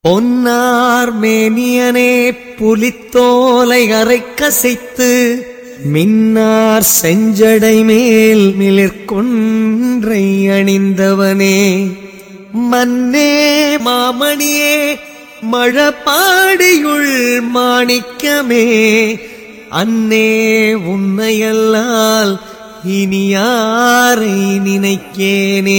பொன்னார் மேனியனே புலித்தோலை அரைக்கசைத்து மின்னார் செஞ்சடை மேல் மிளிர்கொன்றை அணிந்தவனே மன்னே மாமணியே மழப்பாடியுள் மாணிக்கமே அன்னே உன்னையல்லால் இனி யாரை நினைக்கேனே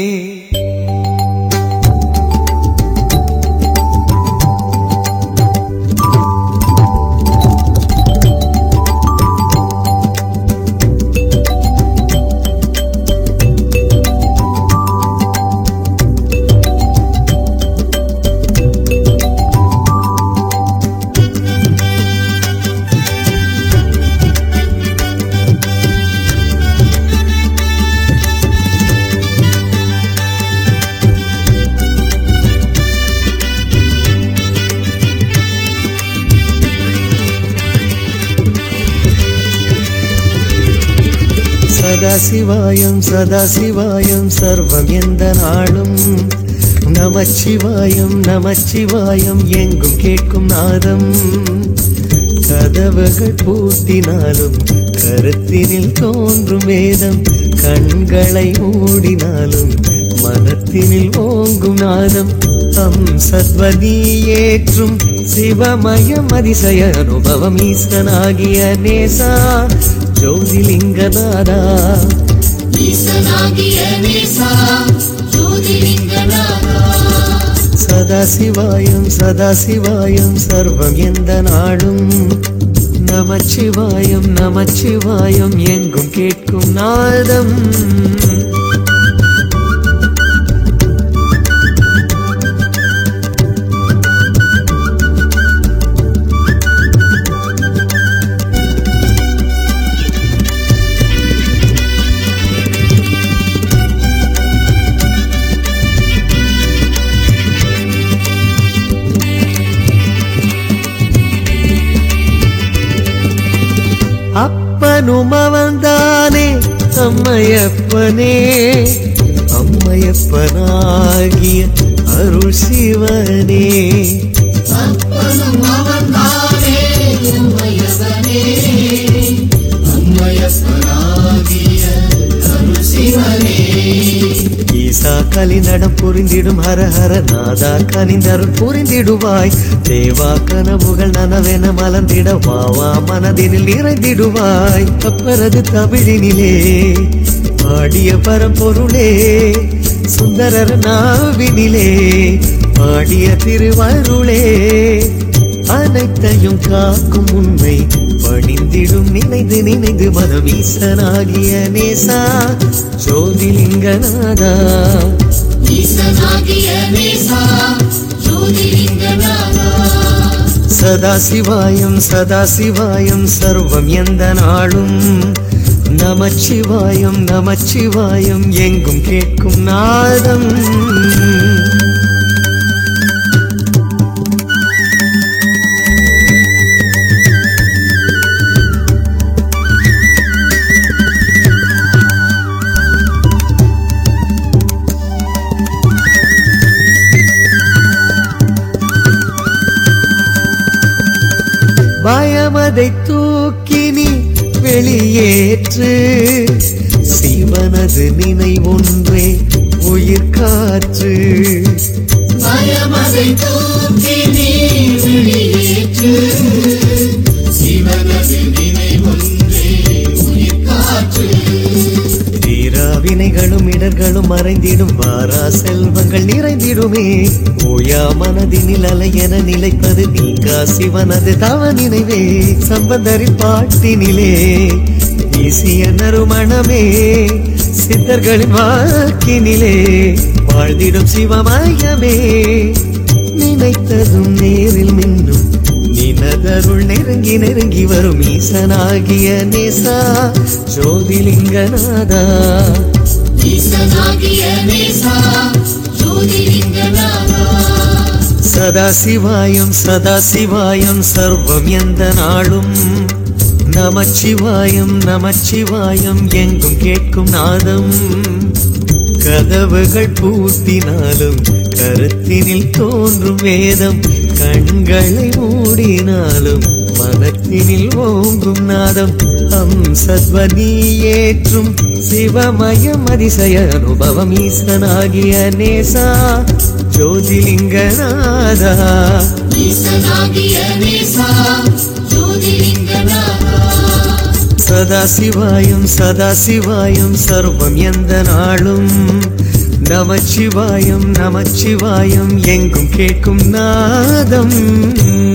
சதாசிவாயம் சதாசிவாயம் சர்வம் எந்த நாளும் நமச்சிவாயம் நமச்சிவாயம் எங்கும் கேட்கும் நாதம் கதவுகள் பூட்டினாலும் கருத்தினில் தோன்றும் வேதம் கண்களை மூடினாலும் மனத்தினில் ஓங்கும் நாதம் தம் சத்வதி ஏற்றும் சிவமயம் அதிசய அனுபவம் ஈசனாகிய நேசா ஜோதிலிங்கநாதா ஈசனாகிய நேசா ஜோதிலிங்கநாதா சதாசிவாயம் சதாசிவாயம் சர்வம் எந்த நாடும் நமச்சிவாயம் நமச்சிவாயம் எங்கும் கேட்கும் நாதம் அப்பனும் அவன்தானே அம்மையப்பனே அம்மையப்பனாகிய அருள் சிவனே அப்பனும் அவன்தானே உம்மையவனே அம்மையப்பனாகிய அருள் சிவனே ஈசா கலிநடம் புரிந்திடும் ஹர ஹர நாதா கனிந்தருள் புரிந்திடுவாய் தேவா கனவுகள் நனவென மலர்ந்திட வாவா மனதினில் நிறைந்திடுவாய் அப்பரது தமிழினிலே பாடிய பரம்பொருளே சுந்தரர் நாவினிலே பாடிய திருவருளே அனைத்தையும் காக்கும் உண்மை பணிந்திடும் நினைந்து நினைந்து மனம் ஈசனாகிய நேசா ஜோதிலிங்கநாதா ஈசனாகிய நேசா ஜோதிலிங்கநாதா சதாசிவாயம் சதாசிவாயம் சர்வம் எந்த நாளும் நமச்சிவாயம் நமச்சிவாயம் எங்கும் கேட்கும் நாதம் பயமதை தூக்கி நீ வெளியேற்று சிவனது நினைவொன்றே உயிர் காற்று பயமதை தூக்கி நீ வெளியேற்று சிவனது நினைவொன்றே உயிர் காற்று தீரா வினைகளும் இடர்களும் மறைந்திடும் வாரா செல்வங்கள் நிறைந்திடுமே ஓயா மனதினில் அலையென நிலைப்பது நீங்கா சிவனது தவ நினைவே சம்பந்தரின் பாட்டினிலே வீசிய நறுமணமே சித்தர்களின் வாக்கினிலே வாழ்ந்திடும் சிவமயமே நினைத்ததும் நேரில் மின்னும் நினதருள் நெருங்கி நெருங்கி வரும் ஈசனாகிய நேசா ஜோதிலிங்கநாதா ஈசனாகிய நேசா ஜோதிலிங்கநாதா சதாசிவாயம் சதாசிவாயம் சர்வம் எந்த நாளும் நமச்சிவாயம் நமச்சிவாயம் எங்கும் கேட்கும் நாதம் கதவுகள் பூட்டினாலும் கருத்தினில் தோன்றும் வேதம் கண்களை மூடினாலும் மனத்தினில் ஓங்கும் நாதம் அம் சத்வனி ஏற்றும் சிவமயம் அதிசய அனுபவம் ஈசனாகிய நேசா ஜோதிலிங்கநாதா ஈசனாகிய நேசா ஜோதிலிங்கநாதா சதா சிவாயம் சதா சிவாயம் சர்வம் எந்த நாளும் நமச்சிவாயம் நமச்சிவாயம் எங்கும் கேட்கும் நாதம்